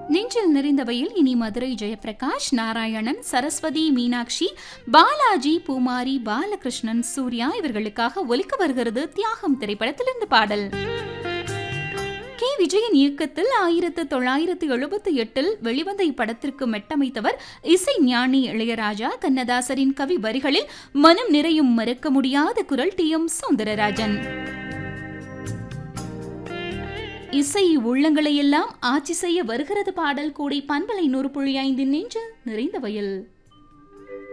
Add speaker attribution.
Speaker 1: நெஞ்சில் நிறைந்தவையில் இனி மதுரை ஜெயபிரகாஷ் நாராயணன் சரஸ்வதி மீனாட்சி பாலாஜி பூமாரி பாலகிருஷ்ணன் சூர்யா இவர்களுக்காக ஒலிக்க வருகிறது தியாகம் திரைப்படத்திலிருந்து பாடல் கே விஜயன் இயக்கத்தில் ஆயிரத்து தொள்ளாயிரத்து எழுபத்தி எட்டில் வெளிவந்த இப்படத்திற்கு மெட்டமைத்தவர் இசை ஞானி இளையராஜா கண்ணதாசரின் கவி வரிகளில் மனம் நிறையும் மறக்க முடியாத குரல் டி எம் சௌந்தரராஜன் இசை உள்ளங்களையெல்லாம் ஆட்சி செய்ய வருகிறது பாடல் கூடி பண்பலை நூறு புள்ளி ஐந்து நெஞ்சு நிறைந்த வயல்